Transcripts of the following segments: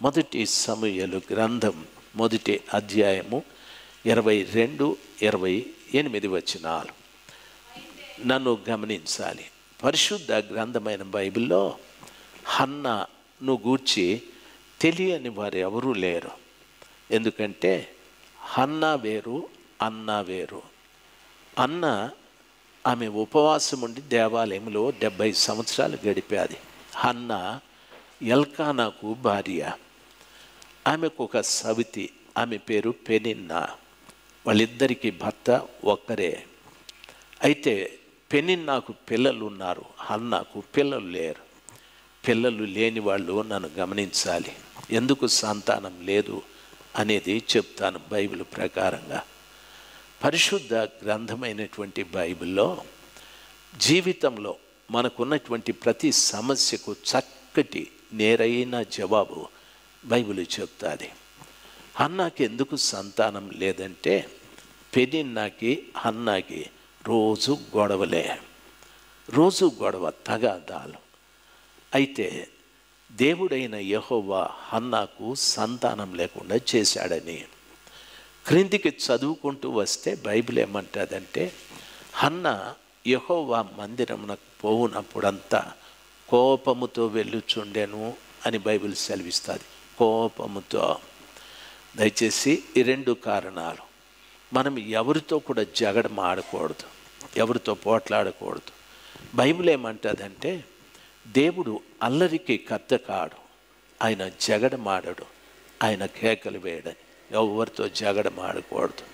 మొదటి సమయలు గ్రంథం మొదటి అధ్యాయము ఇరవై రెండు ఇరవై ఎనిమిది వచనాలు నన్ను గమనించాలి పరిశుద్ధ గ్రంథమైన బైబిల్లో హన్నను గూర్చి తెలియని వారు ఎవరూ లేరు ఎందుకంటే హన్నా వేరు అన్న వేరు అన్న ఆమె ఉపవాసం ఉండి దేవాలయంలో డెబ్భై సంవత్సరాలు గడిపాది హన్న ఎల్కానాకు భార్య ఆమెకు ఒక సవితి ఆమె పేరు పెనిన్నా వాళ్ళిద్దరికీ భర్త ఒక్కరే అయితే పెనిన్నాకు పిల్లలు ఉన్నారు హన్నాకు పిల్లలు లేరు పిల్లలు లేని వాళ్ళు నన్ను గమనించాలి ఎందుకు సంతానం లేదు అనేది చెప్తాను బైబిల్ ప్రకారంగా పరిశుద్ధ గ్రంథమైనటువంటి బైబిల్లో జీవితంలో మనకున్నటువంటి ప్రతి సమస్యకు చక్కటి నేరైన జవాబు బైబిల్ చెప్తాది అన్నాకి ఎందుకు సంతానం లేదంటే పెనిన్నాకి అన్నాకి రోజు గొడవలే రోజు గొడవ తగాదాలు అయితే దేవుడైన యహోవా హన్నాకు సంతానం లేకుండా చేశాడని క్రిందికి చదువుకుంటూ వస్తే బైబిల్ ఏమంటుందంటే హన్న యహోవా మందిరమునకు పోవునప్పుడంతా కోపముతో వెళ్ళుచుండెను అని బైబిల్ సెలవిస్తుంది కోపముతో దయచేసి ఈ రెండు కారణాలు మనం ఎవరితో కూడా జగడం ఆడకూడదు ఎవరితో పోట్లాడకూడదు బైబిల్ ఏమంటుందంటే దేవుడు అల్లరికి కత్త కాడు ఆయన జగడమాడడు ఆయన కేకలు వేయడని ఎవరితో జగడమాడకూడదు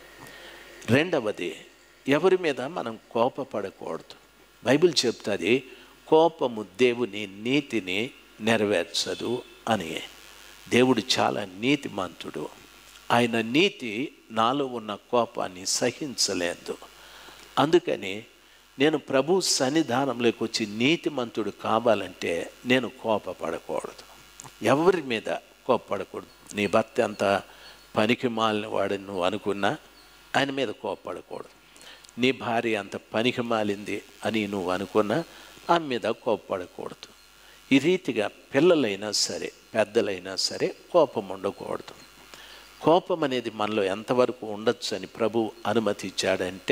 రెండవది ఎవరి మీద మనం కోపపడకూడదు బైబిల్ చెప్తుంది కోపము దేవుని నీతిని నెరవేర్చదు అని దేవుడు చాలా నీతిమంతుడు ఆయన నీతి నాలో ఉన్న కోపాన్ని సహించలేదు అందుకని నేను ప్రభు సన్నిధానంలోకి వచ్చి నీతిమంతుడు కావాలంటే నేను కోపపడకూడదు ఎవరి మీద కోపపడకూడదు నీ భర్త అంత పనికి మాలిన వాడని నువ్వు అనుకున్నా ఆయన మీద కోపపడకూడదు నీ భార్య అంత పనికి మాలింది అని నువ్వు అనుకున్నా ఆమె మీద కోపపడకూడదు ఈ రీతిగా పిల్లలైనా సరే పెద్దలైనా సరే కోపం ఉండకూడదు కోపం అనేది మనలో ఎంతవరకు ఉండొచ్చు అని ప్రభు అనుమతి ఇచ్చాడంటే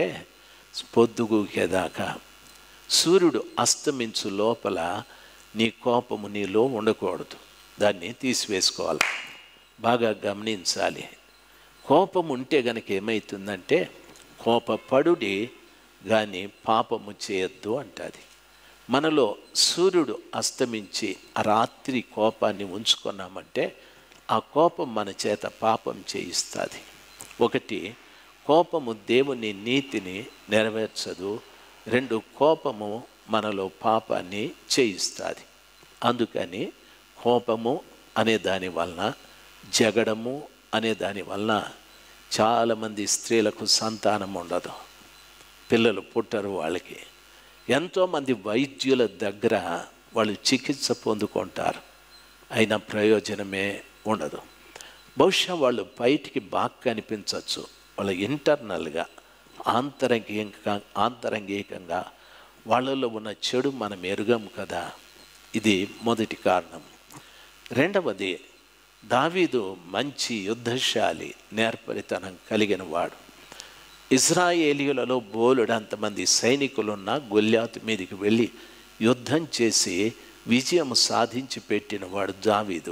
పొద్దుగూకేదాకా సూర్యుడు అస్తమించు లోపల నీ కోపము నీలో ఉండకూడదు దాన్ని తీసివేసుకోవాలి బాగా గమనించాలి కోపం ఉంటే గనక ఏమవుతుందంటే కోపపడుడి కానీ పాపము చేయొద్దు అంటుంది మనలో సూర్యుడు అస్తమించి ఆ రాత్రి కోపాన్ని ఉంచుకున్నామంటే ఆ కోపం మన చేత పాపం చేయిస్తుంది ఒకటి కోపము దేవుని నీతిని నెరవేర్చదు రెండు కోపము మనలో పాపాన్ని చేయిస్తుంది అందుకని కోపము అనే దాని వలన జగడము అనే దాని వలన చాలామంది స్త్రీలకు సంతానం ఉండదు పిల్లలు పుట్టరు వాళ్ళకి ఎంతోమంది వైద్యుల దగ్గర వాళ్ళు చికిత్స పొందుకుంటారు అయినా ప్రయోజనమే ఉండదు బహుశా వాళ్ళు బయటికి బాగా కనిపించవచ్చు వాళ్ళ ఇంటర్నల్గా ఆంతరంగికంగా ఆంతరంగికంగా వాళ్ళలో ఉన్న చెడు మనం ఎరుగం కదా ఇది మొదటి కారణం రెండవది దావీదు మంచి యుద్ధశాలి నేర్పరితనం కలిగిన వాడు ఇజ్రాయేలీయులలో బోలుడంతమంది సైనికులున్న గొల్లాతు మీదకి వెళ్ళి యుద్ధం చేసి విజయం సాధించి పెట్టిన వాడు దావీదు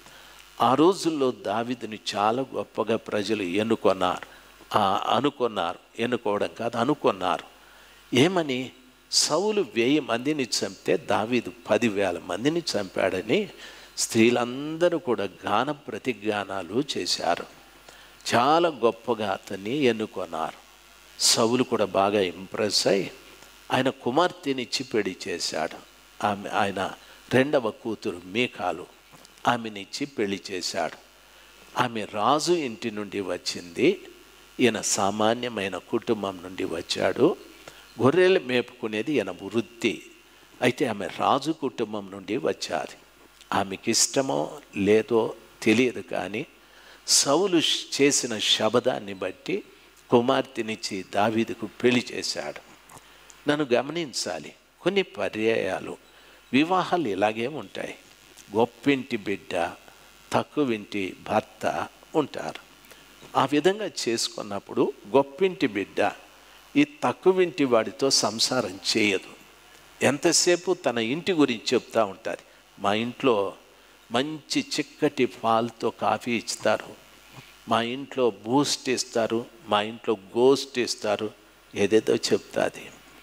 ఆ రోజుల్లో దావీదుని చాలా గొప్పగా ప్రజలు ఎన్నుకొన్నారు ఆ అనుకున్నారు ఎన్నుకోవడం కాదు అనుకున్నారు ఏమని సౌలు వెయ్యి మందిని చంపితే దావీదు పదివేల మందిని చంపాడని స్త్రీలందరూ కూడా గాన ప్రతిగానాలు చేశారు చాలా గొప్పగా అతన్ని ఎన్నుకున్నారు సౌలు కూడా బాగా ఇంప్రెస్ అయి ఆయన కుమార్తెనిచ్చి పెళ్లి చేశాడు ఆమె ఆయన రెండవ కూతురు మీకాలు ఆమెనిచ్చి పెళ్లి చేశాడు ఆమె రాజు ఇంటి నుండి వచ్చింది ఈయన సామాన్యమైన కుటుంబం నుండి వచ్చాడు గొర్రెలు మేపుకునేది ఈయన వృత్తి అయితే ఆమె రాజు కుటుంబం నుండి వచ్చారు ఆమెకి ఇష్టమో లేదో తెలియదు కానీ సౌలు చేసిన శబదాన్ని బట్టి కుమార్తెనిచ్చి దావీదుకు పెళ్లి చేశాడు నన్ను గమనించాలి కొన్ని పర్యాయాలు వివాహాలు ఇలాగే ఉంటాయి గొప్పింటి బిడ్డ తక్కువింటి భర్త ఉంటారు ఆ విధంగా చేసుకున్నప్పుడు గొప్పింటి బిడ్డ ఈ తక్కువింటి వాడితో సంసారం చేయదు ఎంతసేపు తన ఇంటి గురించి చెప్తూ ఉంటుంది మా ఇంట్లో మంచి చిక్కటి పాలతో కాఫీ ఇస్తారు మా ఇంట్లో బూస్ట్ ఇస్తారు మా ఇంట్లో గోస్ట్ ఇస్తారు ఏదేదో చెప్తాది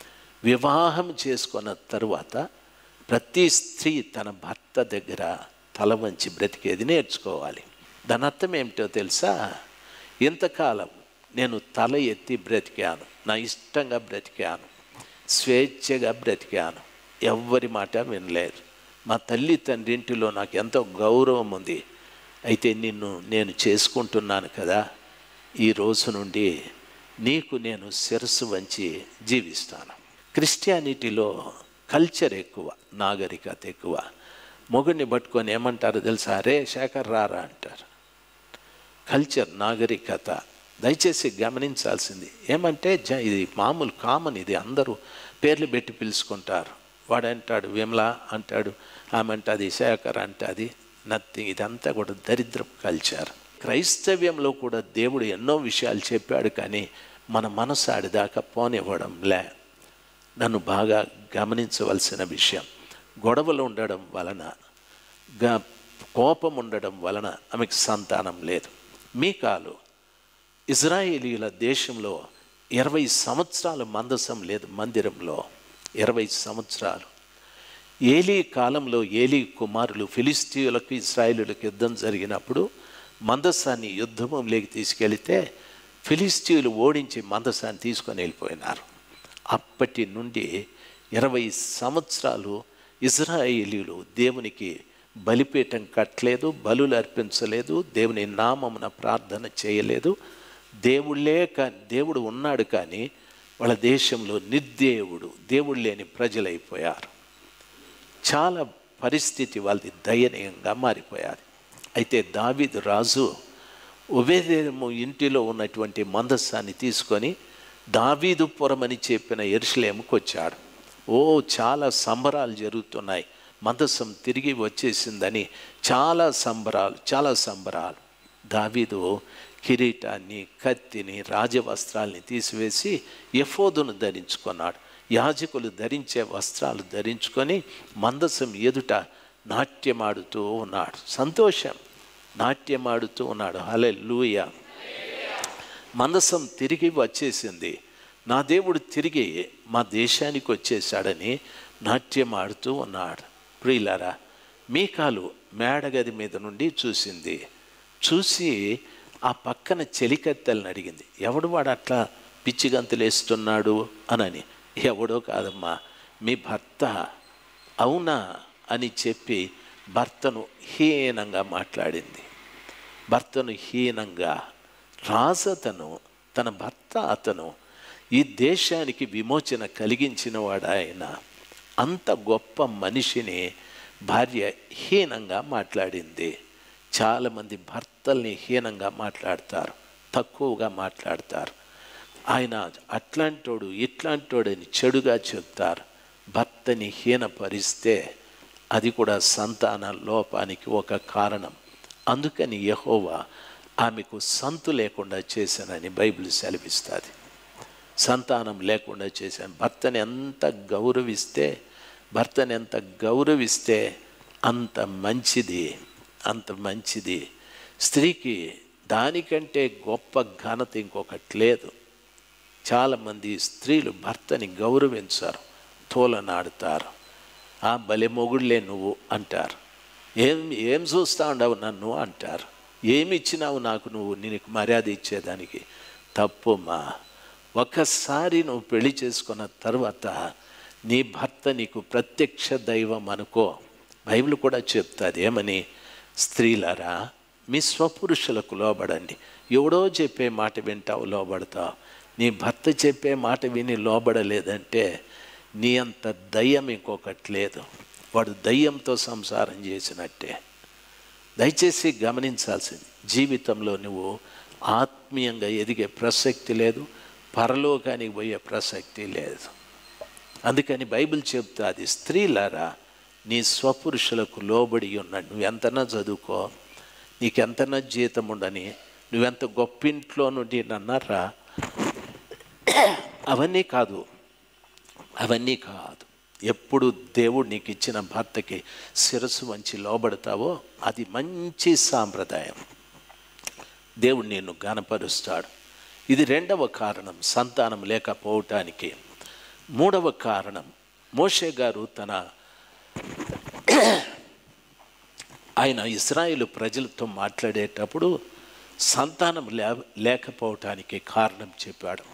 వివాహం చేసుకున్న తరువాత ప్రతి స్త్రీ తన భర్త దగ్గర తల వంచి బ్రతికేది నేర్చుకోవాలి దాని అర్థం ఏమిటో తెలుసా ఇంతకాలం నేను తల ఎత్తి బ్రతికాను నా ఇష్టంగా బ్రతికాను స్వేచ్ఛగా బ్రతికాను ఎవ్వరి మాట వినలేదు మా తల్లి తండ్రి ఇంటిలో నాకు ఎంతో గౌరవం ఉంది అయితే నిన్ను నేను చేసుకుంటున్నాను కదా ఈ రోజు నుండి నీకు నేను శిరస్సు వంచి జీవిస్తాను క్రిస్టియానిటీలో కల్చర్ ఎక్కువ నాగరికత ఎక్కువ మొగుడిని పట్టుకొని ఏమంటారు తెలుసా రే శేఖర్ రారా అంటారు కల్చర్ నాగరికత దయచేసి గమనించాల్సింది ఏమంటే జ ఇది మామూలు కామన్ ఇది అందరూ పేర్లు పెట్టి పిలుచుకుంటారు వాడు అంటాడు విమల అంటాడు ఆమె అంటది శేఖర్ అంటది నథింగ్ ఇదంతా కూడా దరిద్ర కల్చర్ క్రైస్తవ్యంలో కూడా దేవుడు ఎన్నో విషయాలు చెప్పాడు కానీ మన మనసు ఆడిదాకా పోనివ్వడం లే నన్ను బాగా గమనించవలసిన విషయం గొడవలు ఉండడం వలన గ కోపం ఉండడం వలన ఆమెకు సంతానం లేదు మీకాలు ఇజ్రాయేలీల దేశంలో ఇరవై సంవత్సరాలు మందసం లేదు మందిరంలో ఇరవై సంవత్సరాలు ఏలీ కాలంలో ఏలీ కుమారులు ఫిలిస్తీయులకు ఇస్రాయేలులకు యుద్ధం జరిగినప్పుడు మందసాన్ని యుద్ధంలోకి తీసుకెళితే ఫిలిస్తీయులు ఓడించి మందసాన్ని తీసుకొని వెళ్ళిపోయినారు అప్పటి నుండి ఇరవై సంవత్సరాలు ఇజ్రాయేలీలు దేవునికి బలిపీఠం కట్టలేదు బలులు అర్పించలేదు దేవుని నామమున ప్రార్థన చేయలేదు దేవుళ్ళే కా దేవుడు ఉన్నాడు కానీ వాళ్ళ దేశంలో నిర్దేవుడు దేవుడు లేని ప్రజలైపోయారు చాలా పరిస్థితి వాళ్ళది దయనీయంగా మారిపోయారు అయితే దావీదు రాజు ఉభయదేము ఇంటిలో ఉన్నటువంటి మందస్సాన్ని తీసుకొని దావీదుపురం అని చెప్పిన ఎరుసలేముకు వచ్చాడు ఓ చాలా సంబరాలు జరుగుతున్నాయి మందసం తిరిగి వచ్చేసిందని చాలా సంబరాలు చాలా సంబరాలు దావీదు కిరీటాన్ని కత్తిని రాజవస్త్రాల్ని తీసివేసి యఫోదును ధరించుకున్నాడు యాజకులు ధరించే వస్త్రాలు ధరించుకొని మందసం ఎదుట నాట్యమాడుతూ ఉన్నాడు సంతోషం నాట్యమాడుతూ ఉన్నాడు హలే లూయ మందసం తిరిగి వచ్చేసింది నా దేవుడు తిరిగి మా దేశానికి వచ్చేసాడని నాట్యం ఆడుతూ ఉన్నాడు ప్రియులారా మీకాలు మేడగది మీద నుండి చూసింది చూసి ఆ పక్కన చెలికత్తెలను అడిగింది ఎవడు వాడు అట్లా పిచ్చిగంతులు వేస్తున్నాడు అనని ఎవడో కాదమ్మా మీ భర్త అవునా అని చెప్పి భర్తను హీనంగా మాట్లాడింది భర్తను హీనంగా రాజతను తన భర్త అతను ఈ దేశానికి విమోచన కలిగించిన వాడు ఆయన అంత గొప్ప మనిషిని భార్య హీనంగా మాట్లాడింది చాలామంది భర్తల్ని హీనంగా మాట్లాడతారు తక్కువగా మాట్లాడతారు ఆయన అట్లాంటోడు ఇట్లాంటోడని చెడుగా చెప్తారు భర్తని హీనపరిస్తే అది కూడా సంతాన లోపానికి ఒక కారణం అందుకని యహోవా ఆమెకు సంతు లేకుండా చేశానని బైబిల్ సెలవిస్తుంది సంతానం లేకుండా చేశాను భర్తని ఎంత గౌరవిస్తే భర్తని ఎంత గౌరవిస్తే అంత మంచిది అంత మంచిది స్త్రీకి దానికంటే గొప్ప ఘనత ఇంకొకటి లేదు చాలామంది స్త్రీలు భర్తని గౌరవించారు తోలనాడుతారు ఆ భలే మొగుళ్ళే నువ్వు అంటారు ఏం ఏం చూస్తా ఉండవు నన్ను అంటారు ఏమి ఇచ్చినావు నాకు నువ్వు నీకు మర్యాద ఇచ్చేదానికి తప్పుమా ఒక్కసారి నువ్వు పెళ్లి చేసుకున్న తర్వాత నీ భర్త నీకు ప్రత్యక్ష దైవం అనుకో బైబిల్ కూడా చెప్తుంది ఏమని స్త్రీలరా మీ స్వపురుషులకు లోబడండి ఎవడో చెప్పే మాట వింటావు లోబడతావు నీ భర్త చెప్పే మాట విని లోబడలేదంటే నీ అంత దయ్యం ఇంకొకటి లేదు వాడు దయ్యంతో సంసారం చేసినట్టే దయచేసి గమనించాల్సింది జీవితంలో నువ్వు ఆత్మీయంగా ఎదిగే ప్రసక్తి లేదు పరలోకానికి పోయే ప్రసక్తి లేదు అందుకని బైబిల్ చెప్తుంది స్త్రీలారా నీ స్వపురుషులకు లోబడి ఉన్నాడు నువ్వు ఎంతనా చదువుకో నీకెంతనా జీతం ఉండని నువ్వెంత గొప్పింట్లో నుండి నన్నారా అవన్నీ కాదు అవన్నీ కాదు ఎప్పుడు దేవుడు నీకు ఇచ్చిన భర్తకి శిరస్సు వంచి లోబడతావో అది మంచి సాంప్రదాయం దేవుడు నిన్ను గనపరుస్తాడు ఇది రెండవ కారణం సంతానం లేకపోవటానికి మూడవ కారణం మోషే గారు తన ఆయన ఇస్రాయేలు ప్రజలతో మాట్లాడేటప్పుడు సంతానం లే లేకపోవటానికి కారణం చెప్పాడు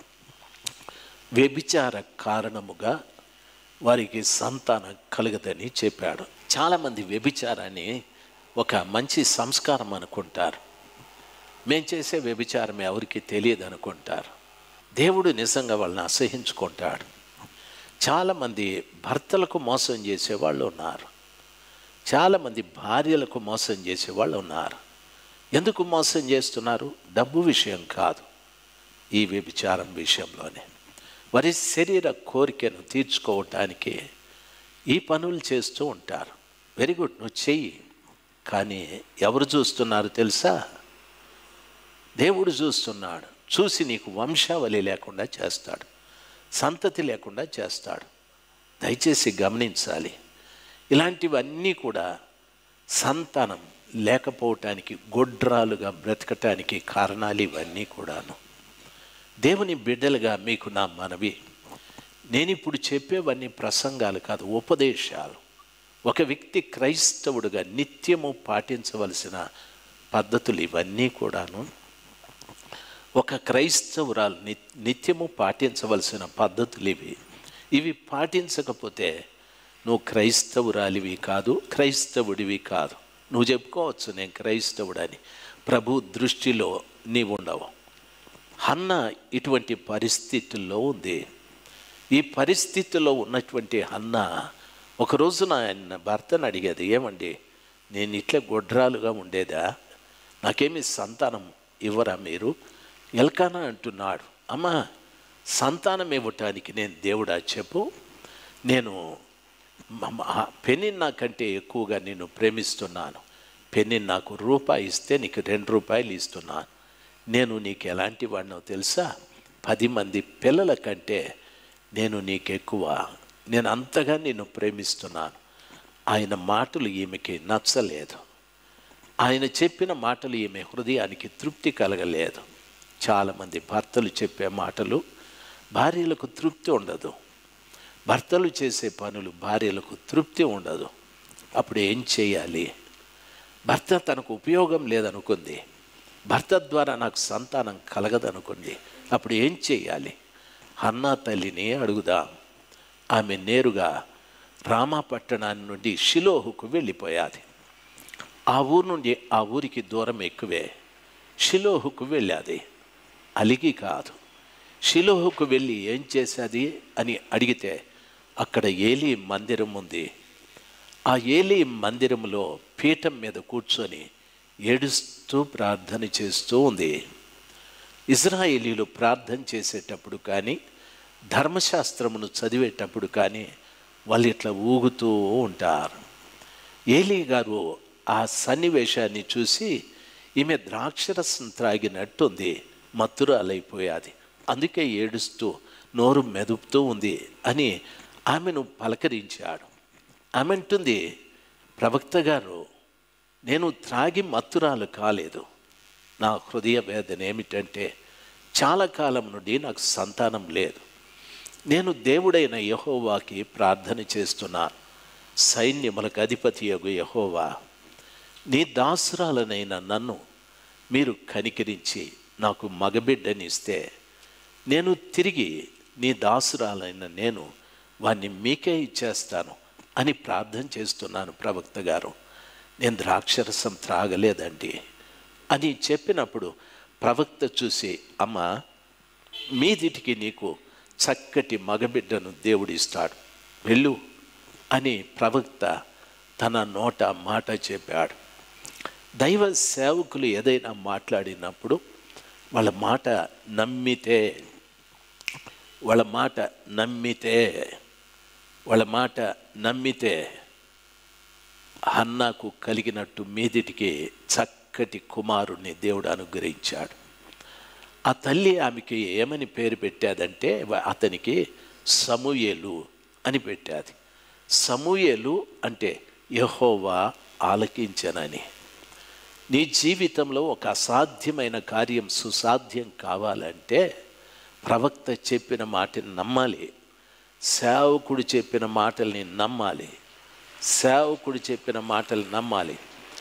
వ్యభిచార కారణముగా వారికి సంతానం కలగదని చెప్పాడు చాలామంది వ్యభిచారాన్ని ఒక మంచి సంస్కారం అనుకుంటారు మేం చేసే వ్యభిచారం ఎవరికి తెలియదు అనుకుంటారు దేవుడు నిజంగా వాళ్ళని అసహించుకుంటాడు చాలామంది భర్తలకు మోసం చేసేవాళ్ళు ఉన్నారు చాలామంది భార్యలకు మోసం చేసేవాళ్ళు ఉన్నారు ఎందుకు మోసం చేస్తున్నారు డబ్బు విషయం కాదు ఈ వ్యభిచారం విషయంలోనే వారి శరీర కోరికను తీర్చుకోవటానికి ఈ పనులు చేస్తూ ఉంటారు వెరీ గుడ్ నువ్వు చెయ్యి కానీ ఎవరు చూస్తున్నారు తెలుసా దేవుడు చూస్తున్నాడు చూసి నీకు వంశావళి లేకుండా చేస్తాడు సంతతి లేకుండా చేస్తాడు దయచేసి గమనించాలి ఇలాంటివన్నీ కూడా సంతానం లేకపోవటానికి గొడ్రాలుగా బ్రతకటానికి కారణాలు ఇవన్నీ కూడాను దేవుని బిడ్డలుగా మీకు నా మనవి నేను ఇప్పుడు చెప్పేవన్నీ ప్రసంగాలు కాదు ఉపదేశాలు ఒక వ్యక్తి క్రైస్తవుడుగా నిత్యము పాటించవలసిన పద్ధతులు ఇవన్నీ కూడాను ఒక క్రైస్తవురాలు ని నిత్యము పాటించవలసిన పద్ధతులు ఇవి ఇవి పాటించకపోతే నువ్వు క్రైస్తవురాలివి కాదు క్రైస్తవుడివి కాదు నువ్వు చెప్పుకోవచ్చు నేను క్రైస్తవుడని ప్రభు దృష్టిలో నీవు ఉండవు హన్న ఇటువంటి పరిస్థితుల్లో ఉంది ఈ పరిస్థితిలో ఉన్నటువంటి హన్న ఒక రోజున ఆయన భర్తను అడిగేది ఏమండి నేను ఇట్లా గొడ్రాలుగా ఉండేదా నాకేమి సంతానం ఇవ్వరా మీరు ఎల్కానా అంటున్నాడు అమ్మా సంతానం ఇవ్వటానికి నేను దేవుడా చెప్పు నేను పెన్ని నాకంటే ఎక్కువగా నేను ప్రేమిస్తున్నాను పెన్ని నాకు రూపాయి ఇస్తే నీకు రెండు రూపాయలు ఇస్తున్నాను నేను నీకు ఎలాంటి వాడినో తెలుసా పది మంది పిల్లల కంటే నేను నీకు ఎక్కువ నేను అంతగా నిన్ను ప్రేమిస్తున్నాను ఆయన మాటలు ఈమెకి నచ్చలేదు ఆయన చెప్పిన మాటలు ఈమె హృదయానికి తృప్తి కలగలేదు చాలామంది భర్తలు చెప్పే మాటలు భార్యలకు తృప్తి ఉండదు భర్తలు చేసే పనులు భార్యలకు తృప్తి ఉండదు అప్పుడు ఏం చేయాలి భర్త తనకు ఉపయోగం లేదనుకుంది భర్త ద్వారా నాకు సంతానం కలగదనుకుంది అప్పుడు ఏం చేయాలి అన్నా తల్లిని అడుగుదాం ఆమె నేరుగా రామాపట్టణాన్ని నుండి షిలోహుకు వెళ్ళిపోయాది ఆ ఊరు నుండి ఆ ఊరికి దూరం ఎక్కువే షిలోహుకు వెళ్ళాది అలిగి కాదు షిలోహుకు వెళ్ళి ఏం చేసేది అని అడిగితే అక్కడ ఏలి మందిరం ఉంది ఆ ఏలి మందిరంలో పీఠం మీద కూర్చొని ఏడుస్తూ ప్రార్థన చేస్తూ ఉంది ఇజ్రాయేలీలు ప్రార్థన చేసేటప్పుడు కానీ ధర్మశాస్త్రమును చదివేటప్పుడు కానీ వాళ్ళు ఇట్లా ఊగుతూ ఉంటారు ఏలీ గారు ఆ సన్నివేశాన్ని చూసి ఈమె ద్రాక్షరసం త్రాగినట్టుంది మత్తురాలైపోయాది అందుకే ఏడుస్తూ నోరు మెదుపుతూ ఉంది అని ఆమెను పలకరించాడు ఆమె అంటుంది ప్రవక్త గారు నేను త్రాగి మత్తురాలు కాలేదు నా హృదయ వేదన ఏమిటంటే చాలా కాలం నుండి నాకు సంతానం లేదు నేను దేవుడైన యహోవాకి ప్రార్థన చేస్తున్నా సైన్యములకు అధిపతి యగు యహోవా నీ దాసురాలనైన నన్ను మీరు కనికరించి నాకు మగబిడ్డనిస్తే నేను తిరిగి నీ దాసురాలైన నేను వాణ్ణి మీకే ఇచ్చేస్తాను అని ప్రార్థన చేస్తున్నాను ప్రవక్త గారు నేను ద్రాక్షరసం త్రాగలేదండి అని చెప్పినప్పుడు ప్రవక్త చూసి అమ్మ మీదిటికి నీకు చక్కటి మగబిడ్డను దేవుడిస్తాడు వెళ్ళు అని ప్రవక్త తన నోట మాట చెప్పాడు దైవ సేవకులు ఏదైనా మాట్లాడినప్పుడు వాళ్ళ మాట నమ్మితే వాళ్ళ మాట నమ్మితే వాళ్ళ మాట నమ్మితే హన్నాకు కలిగినట్టు మీదిటికి చక్క చక్కటి కుమారుణ్ణి దేవుడు అనుగ్రహించాడు ఆ తల్లి ఆమెకి ఏమని పేరు పెట్టాదంటే వ- అతనికి సమూయేలు అని పెట్టాది సమూయేలు అంటే యహోవా ఆలకించనని నీ జీవితంలో ఒక అసాధ్యమైన కార్యం సుసాధ్యం కావాలంటే ప్రవక్త చెప్పిన మాటని నమ్మాలి సేవకుడు చెప్పిన మాటల్ని నమ్మాలి సేవకుడు చెప్పిన మాటలు నమ్మాలి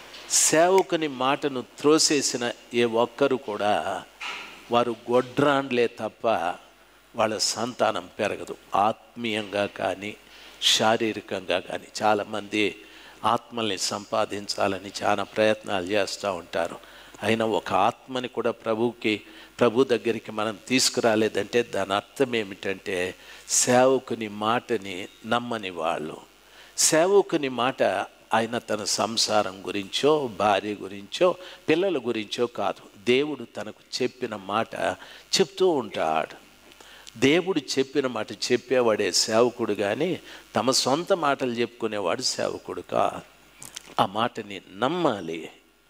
సేవకుని మాటను త్రోసేసిన ఏ ఒక్కరు కూడా వారు గొడ్రాండ్లే తప్ప వాళ్ళ సంతానం పెరగదు ఆత్మీయంగా కానీ శారీరకంగా కానీ చాలామంది ఆత్మల్ని సంపాదించాలని చాలా ప్రయత్నాలు చేస్తూ ఉంటారు అయినా ఒక ఆత్మని కూడా ప్రభువుకి ప్రభు దగ్గరికి మనం తీసుకురాలేదంటే దాని అర్థం ఏమిటంటే సేవకుని మాటని నమ్మని వాళ్ళు సేవకుని మాట ఆయన తన సంసారం గురించో భార్య గురించో పిల్లల గురించో కాదు దేవుడు తనకు చెప్పిన మాట చెప్తూ ఉంటాడు దేవుడు చెప్పిన మాట చెప్పేవాడే సేవకుడు కానీ తమ సొంత మాటలు చెప్పుకునేవాడు సేవకుడు కాదు ఆ మాటని నమ్మాలి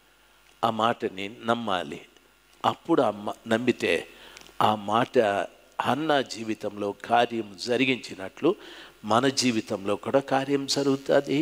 ఆ మాటని నమ్మాలి అప్పుడు ఆ మ- నమ్మితే ఆ మాట అన్న జీవితంలో కార్యం జరిగించినట్లు మన జీవితంలో కూడా కార్యం జరుగుతుంది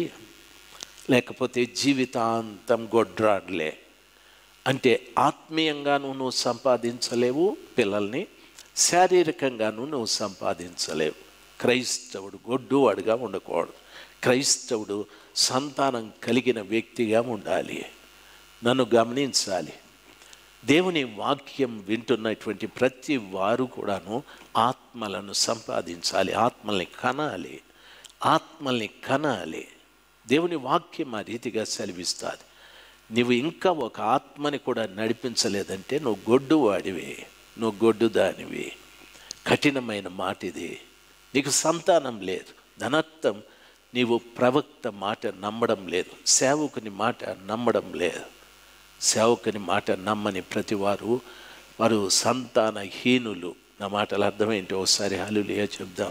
లేకపోతే జీవితాంతం గొడ్రాడ్లే అంటే ఆత్మీయంగాను నువ్వు సంపాదించలేవు పిల్లల్ని శారీరకంగాను నువ్వు సంపాదించలేవు క్రైస్తవుడు గొడ్డువాడుగా ఉండకూడదు క్రైస్తవుడు సంతానం కలిగిన వ్యక్తిగా ఉండాలి నన్ను గమనించాలి దేవుని వాక్యం వింటున్నటువంటి ప్రతి వారు కూడాను ఆత్మలను సంపాదించాలి ఆత్మల్ని కనాలి ఆత్మల్ని కనాలి దేవుని వాక్యం ఆ రీతిగా సెలవిస్తుంది నువ్వు ఇంకా ఒక ఆత్మని కూడా నడిపించలేదంటే నువ్వు గొడ్డు వాడివి నువ్వు గొడ్డు దానివి కఠినమైన మాట ఇది నీకు సంతానం లేదు ధనర్థం నీవు ప్రవక్త మాట నమ్మడం లేదు సేవకుని మాట నమ్మడం లేదు సేవకుని మాట నమ్మని ప్రతి వారు వారు సంతానహీనులు నా మాటలు అర్థమేంటి ఒకసారి హలులియా చెప్దాం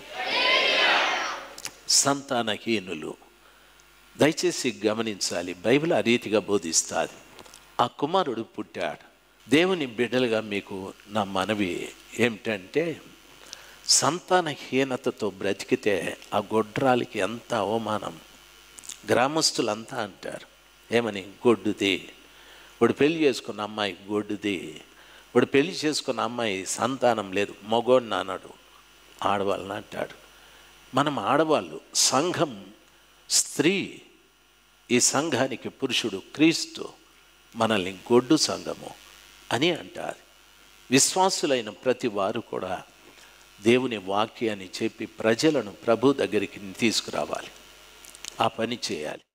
సంతానహీనులు దయచేసి గమనించాలి బైబిల్ ఆ రీతిగా బోధిస్తుంది ఆ కుమారుడు పుట్టాడు దేవుని బిడ్డలుగా మీకు నా మనవి ఏమిటంటే సంతానహీనతతో బ్రతికితే ఆ గొడ్రాలికి ఎంత అవమానం గ్రామస్తులంతా అంటారు ఏమని గొడ్డుది వాడు పెళ్లి చేసుకున్న అమ్మాయి గొడ్డుది వాడు పెళ్లి చేసుకున్న అమ్మాయి సంతానం లేదు మగోడిని అన్నాడు ఆడవాళ్ళని అంటాడు మనం ఆడవాళ్ళు సంఘం స్త్రీ ఈ సంఘానికి పురుషుడు క్రీస్తు మనల్ని గొడ్డు సంఘము అని అంటారు విశ్వాసులైన ప్రతి వారు కూడా దేవుని వాక్యాన్ని చెప్పి ప్రజలను ప్రభు దగ్గరికి తీసుకురావాలి ఆ పని చేయాలి